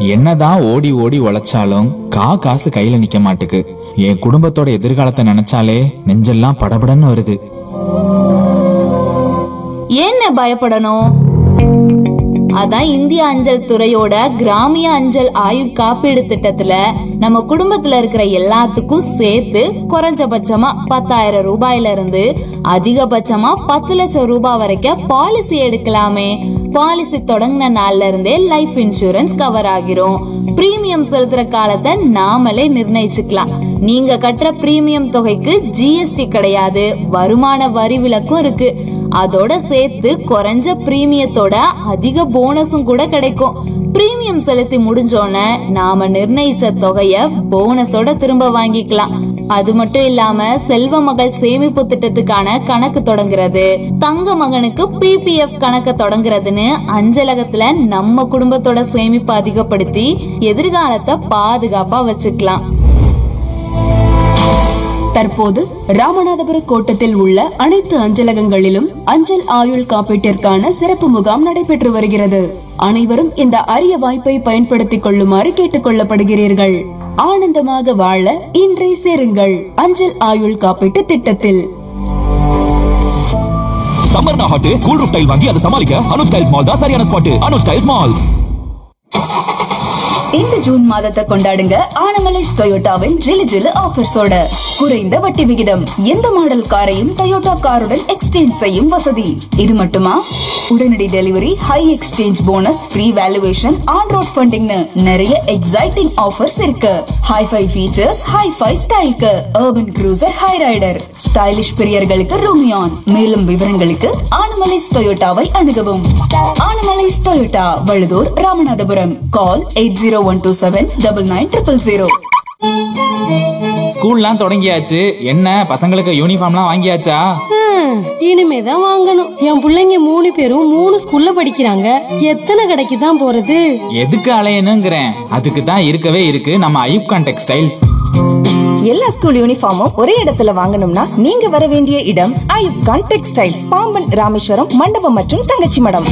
என்னதான் ஓடி ஓடி உழைச்சாலும் கா காசு கையில நிக்க மாட்டுக்கு என் குடும்பத்தோட எதிர்காலத்தை நினைச்சாலே நெஞ்செல்லாம் படபடன்னு வருது ஏன்னு பயப்படணும் அதான் இந்திய அஞ்சல் துறையோட கிராமிய அஞ்சல் ஆயுட் காப்பீடு திட்டத்துல நம்ம குடும்பத்துல இருக்கிற எல்லாத்துக்கும் சேர்த்து குறைஞ்சபட்சமா பத்தாயிரம் ரூபாயில இருந்து அதிகபட்சமா பத்து லட்சம் ரூபாய் வரைக்கும் பாலிசி எடுக்கலாமே பாலிசி தொடங்கின நாள்ல இருந்தே லைஃப் இன்சூரன்ஸ் கவர் ஆகிரும் பிரீமியம் செலுத்துற காலத்தை நாமளே நிர்ணயிச்சுக்கலாம் நீங்க கட்டுற பிரீமியம் தொகைக்கு ஜிஎஸ்டி கிடையாது வருமான வரி விலக்கும் இருக்கு அதோட சேர்த்து குறைஞ்ச பிரீமியத்தோட அதிக போனஸும் கூட கிடைக்கும் பிரீமியம் செலுத்தி முடிஞ்சோன நாம நிர்ணயிச்ச தொகைய போனஸோட திரும்ப வாங்கிக்கலாம் அது மட்டும் இல்லாம செல்வ மகள் சேமிப்பு திட்டத்துக்கான கணக்கு தொடங்குறது தங்க மகனுக்கு பிபிஎஃப் கணக்க தொடங்குறதுன்னு அஞ்சலகத்துல நம்ம குடும்பத்தோட சேமிப்பு அதிகப்படுத்தி எதிர்காலத்தை பாதுகாப்பா வச்சுக்கலாம் தற்போது ராமநாதபுர கோட்டத்தில் உள்ள அனைத்து அஞ்சலகங்களிலும் அஞ்சல் ஆயுள் காப்பீட்டிற்கான சிறப்பு முகாம் நடைபெற்று வருகிறது அனைவரும் இந்த அரிய வாய்ப்பை பயன்படுத்திக் கொள்ளுமாறு கேட்டுக் கொள்ளப்படுகிறீர்கள் ஆனந்தமாக வாழ இன்றை சேருங்கள் அஞ்சல் ஆயுள் காப்பீட்டு திட்டத்தில் சம்மர்னா ஹாட் கூல் ரூஃப் டைல் வாங்கி அதை சமாளிக்க அனுஜ் டைல்ஸ் மால் தான் சரியான ஸ்பாட் அனுஜ் டைல்ஸ் மால் இந்த ஜூன் மாதத்தை கொண்டாடுங்க ஆனமலை டொயோட்டாவின் ஜிலு ஜிலு ஆஃபர்ஸோட குறைந்த வட்டி விகிதம் எந்த மாடல் காரையும் டொயோட்டா காருடன் எக்ஸ்சேஞ்ச் செய்யும் வசதி இது மட்டுமா உடனடி delivery high exchange bonus free valuation on road ஃபண்டிங்னு நிறைய எக்ஸைட்டிங் ஆஃபர்ஸ் இருக்கு ஹைஃபை ஃபீச்சர்ஸ் ஹைஃபை ஸ்டைல்க்கு Urban Cruiser Hyryder stylish பிரியர்களுக்கு ரூமியான் மேலும் விவரங்களுக்கு ஆனமலை டொயோட்டாவை அணுகவும் Anamalai Toyota Valuthur Ramanathapuram call eight zero one two seven double nine triple zero ஸ்கூல்லாம் தொடங்கியாச்சு என்ன பசங்களுக்கு யூனிஃபார்ம்லாம் வாங்கியாச்சா ஹம், இனிமேதான் வாங்கணும் என் புள்ளைங்க மூணு பேரும் மூணு ஸ்கூல்ல படிக்கிறாங்க எத்தனை கடைக்கு தான் போறது எதுக்கு அலையணுங்கிறேன் அதுக்கு தான் இருக்கவே இருக்கு நம்ம ஐயூப்கான் டெக்ஸ்டைல்ஸ் எல்லா ஸ்கூல் யூனிஃபார்மும் ஒரே இடத்துல வாங்கணும்னா நீங்க வர வேண்டிய இடம் ஐயூப் கான் டெக்ஸ்டைல்ஸ் பாம்பன் ராமேஸ்வரம் மண்டபம் மற்றும் தங்கச்சி மடம்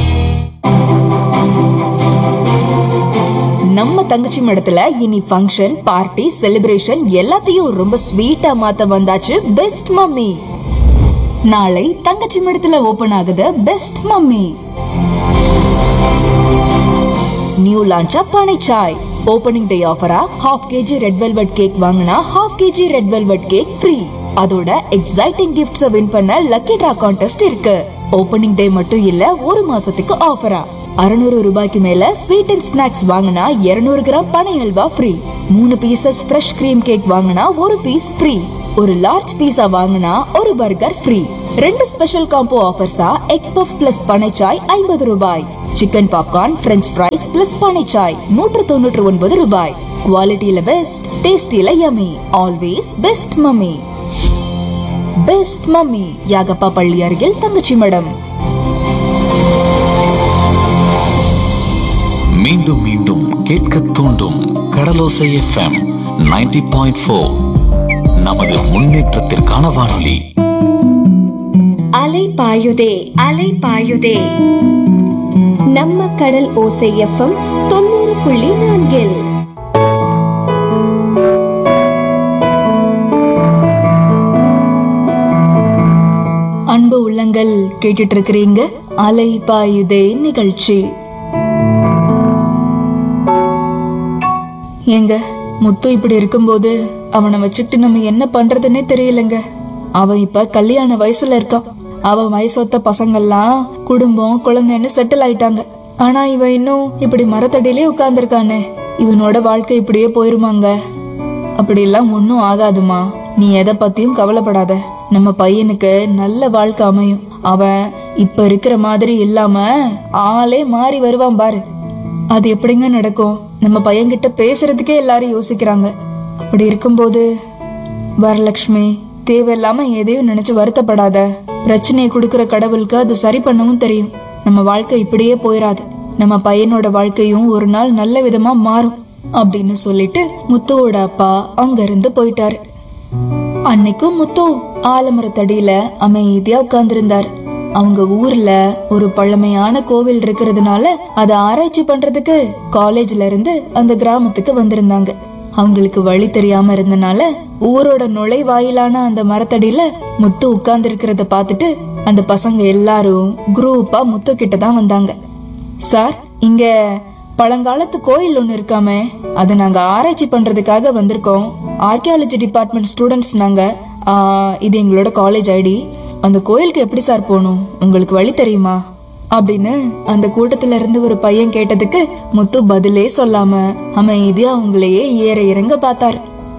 நம்ம தங்கச்சி மடத்துல இனி ஃபங்க்ஷன் பார்ட்டி செலிப்ரேஷன் எல்லாத்தையும் ரொம்ப ஸ்வீட்டா மாத்த வந்தாச்சு பெஸ்ட் மம்மி நாளை தங்கச்சி மடத்துல ஓபன் ஆகுது பெஸ்ட் மம்மி நியூ லான்ச்சா பனைச்சாய் ஓபனிங் டே ஆஃபரா half KG red velvet cake வாங்கினா half KG red velvet cake free அதோட எக்ஸைட்டிங் கிஃப்ட்ஸ் வின் பண்ண லக்கி டிரா கான்டெஸ்ட் இருக்கு ஓபனிங் டே மட்டும் இல்ல ஒரு மாசத்துக்கு ஆஃபரா அறுநூறு ரூபாய்க்கு மேல ஸ்வீட் அண்ட் ஸ்நாக்ஸ் வாங்கினா 200 கிராம் பனை அல்வா ஃப்ரீ மூணு பீசஸ் ஃப்ரெஷ் கிரீம் கேக் வாங்கினா ஒரு பீஸ் ஃப்ரீ ஒரு லார்ஜ் பீஸா வாங்கினா ஒரு பர்கர் ஃப்ரீ ரெண்டு ஸ்பெஷல் காம்போ ஆஃபர்ஸா எக் பஃப் பிளஸ் பனைச்சாய் ஐம்பது ரூபாய் chicken popcorn French fries plus பனைச்சாய் நூற்று தொண்ணூற்று ஒன்பது ரூபாய் குவாலிட்டியில பெஸ்ட் டேஸ்டில yummy always best mummy best mummy Yagappa பள்ளி அருகில் தங்கச்சி மடம் மீண்டும் மீண்டும் கேட்க தூண்டும் கடலோசை எஃப்எம் 90.4 பாயிண்ட் ஃபோர் நமது முன்னேற்றத்திற்கான வானொலி அலை பாயுதே அலை பாயுதே நம்ம கடல் ஓசை எஃப்எம் தொண்ணூறு புள்ளி நான்கில் அன்பு உள்ளங்கள் கேட்டுட்டு இருக்கிறீங்க அலை பாயுதே நிகழ்ச்சி ஏங்க முத்து இப்படி இருக்கும்போது அவனை வச்சுட்டு நம்ம என்ன பண்றதுன்னே தெரியலங்க அவன் இப்ப கல்யாண வயசுல இருக்கான் அவன் வயசொத்த பசங்கள்லாம் குடும்பம் குழந்தைன்னு செட்டில் ஆயிட்டாங்க ஆனா இவன் இன்னும் இப்படி மரத்தடியிலே உட்கார்ந்திருக்கானே இவனோட வாழ்க்கை இப்படியே போயிருமாங்க அப்படியெல்லாம் ஒன்னும் ஆகாதுமா நீ எதை பத்தியும் கவலைப்படாத நம்ம பையனுக்கு நல்ல வாழ்க்கை அமையும் அவன் இப்ப இருக்கிற மாதிரி இல்லாம ஆளே மாறி வருவான் பாரு அது எப்படிங்க நடக்கும் நம்ம பையன்கிட்ட பேசுறதுக்கே எல்லாரும் யோசிக்கிறாங்க அப்படி இருக்கும்போது வரலட்சுமி தேவையில்லாம எதையும் நினைச்சு வருத்தப்படாத பிரச்சனையை கொடுக்கிற கடவுளுக்கு அது சரி பண்ணவும் தெரியும் நம்ம வாழ்க்கை இப்படியே போயிடாது நம்ம பையனோட வாழ்க்கையும் ஒரு நாள் நல்ல விதமா மாறும் அப்படின்னு சொல்லிட்டு முத்துவோட அப்பா அங்க இருந்து போயிட்டாரு அன்னைக்கும் முத்து ஆலமரத்தடியில அமைதியா உட்கார்ந்திருந்தாரு அவங்க ஊர்ல ஒரு பழமையான கோவில் இருக்கிறதுனால அதை ஆராய்ச்சி பண்றதுக்கு காலேஜ்ல இருந்து அந்த கிராமத்துக்கு வந்திருந்தாங்க அவங்களுக்கு வழி தெரியாம இருந்தனால ஊரோட நுழைவாயிலான அந்த மரத்தடியில முத்து உட்கார்ந்து இருக்கிறத பார்த்துட்டு அந்த பசங்க எல்லாரும் குரூப்பா முத்து கிட்ட தான் வந்தாங்க சார் இங்க பழங்காலத்து கோயில் ஒண்ணு இருக்காமே அதை நாங்க ஆராய்ச்சி பண்றதுக்காக வந்திருக்கோம் ஆர்கியாலஜி டிபார்ட்மெண்ட் ஸ்டூடெண்ட்ஸ் நாங்க ஆ, இது எங்களோட காலேஜ் ஐடி அந்த கோயிலுக்கு எப்படி சார் போகணும் உங்களுக்கு வழி தெரியுமா அப்படின்னு அந்த கூட்டத்துல இருந்து ஒரு பையன் கேட்டதுக்கு முத்து பதிலே சொல்லாம அமைதியா அவங்களையே ஏற இறங்க பார்த்தாரு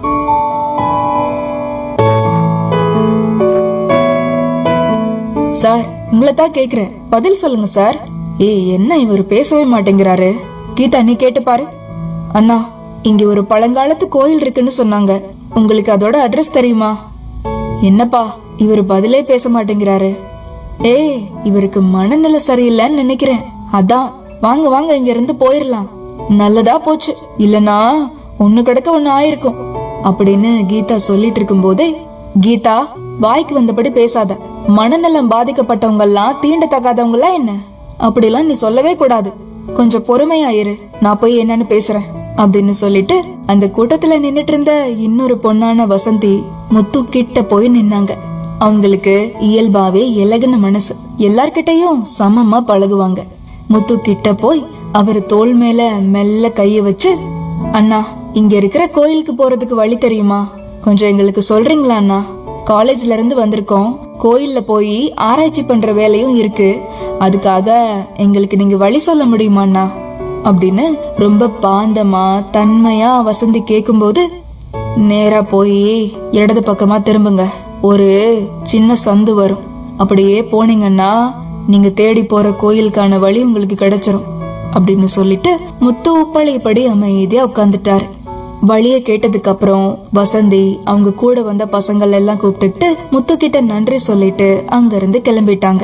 சார் உங்களை தான் கேக்குறேன் பதில் சொல்லுங்க சார் ஏய் என்ன இவர் பேசவே மாட்டேங்கிறாரு கீதா நீ கேட்டு பாரு அண்ணா இங்க ஒரு பழங்காலத்து கோயில் இருக்குன்னு சொன்னாங்க உங்களுக்கு அதோட அட்ரஸ் தெரியுமா என்னப்பா இவர் பதிலே பேச மாட்டேங்கிறாரு ஏய் இவருக்கு மனநிலை சரியில்லைன்னு நினைக்கிறேன் அதான் வாங்க வாங்க இங்க இருந்து போயிரலாம் நல்லதா போச்சு இல்லனா ஒண்ணு கிடக்க ஒண்ணு ஆயிருக்கும் அப்படின்னு கீதா சொல்லிட்டு இருக்கும் போதே கீதா வாய்க்கு வந்தபடி பேசாத மனநலம் பாதிக்கப்பட்டவங்க எல்லாம் தீண்டத்தகாதவங்களா என்ன அப்படிலாம் நீ சொல்லவே கூடாது கொஞ்சம் பொறுமையா இரு நான் போய் என்னன்னு பேசுறேன் அப்படின்னு சொல்லிட்டு அந்த கூட்டத்துல நின்னுட்டு இருந்த இன்னொரு பொண்ணான வசந்தி முத்து கிட்ட போய் நின்னாங்க அவங்களுக்கு இயல்பாவே இலகுன மனசு எல்லார்கிட்டயும் சமமா பழகுவாங்க முத்து கிட்ட போய் அவர் தோள் மேல மெல்ல கைய வச்சு அண்ணா இங்க இருக்கிற கோயிலுக்கு போறதுக்கு வழி தெரியுமா கொஞ்சம் எங்களுக்கு சொல்றீங்களா அண்ணா காலேஜ்ல இருந்து வந்திருக்கோம் கோயில்ல போய் ஆராய்ச்சி பண்ற வேலையும் இருக்கு அதுக்காக எங்களுக்கு நீங்க வழி சொல்ல முடியுமா அண்ணா அப்படின்னு ரொம்ப பாந்தமா தன்மையா வசந்தி கேக்கும்போது நேரா போய் இடது பக்கமா திரும்புங்க ஒரு சின்ன சந்து வரும் அப்படியே போனீங்கன்னா நீங்க தேடி போற கோயிலுக்கான வழி உங்களுக்கு கிடைச்சிரும் அப்படின்னு சொல்லிட்டு முத்து உப்பழையபடி அமைதியா உட்கார்ந்துட்டாரு வழிய கேட்டதுக்கு அப்புறம் வசந்தி அவங்க கூட வந்த பசங்கள் எல்லாம் கூப்பிட்டுட்டு முத்து கிட்ட நன்றி சொல்லிட்டு அங்க இருந்து கிளம்பிட்டாங்க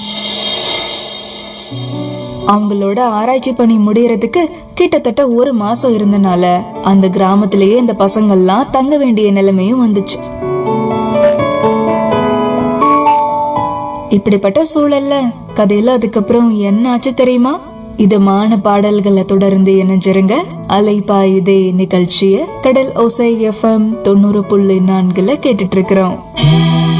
அவங்களோட ஆராய்ச்சி பணி முடியறதுக்கு கிட்டத்தட்ட ஒரு மாசம் இருந்தனால அந்த கிராமத்திலேயே இந்த பசங்கள்லாம் தங்க வேண்டிய நிலைமையும் வந்துச்சு இப்படிப்பட்ட சூழல்ல கதையில அதுக்கப்புறம் என்ன ஆச்சு தெரியுமா இதமான பாடல்களை தொடர்ந்து இணைஞ்சிருங்க அலைபாயுதே நிகழ்ச்சிய கடல் ஓசை எஃப்எம் தொண்ணூறு புள்ளி நான்குல கேட்டுட்டு இருக்கிறோம்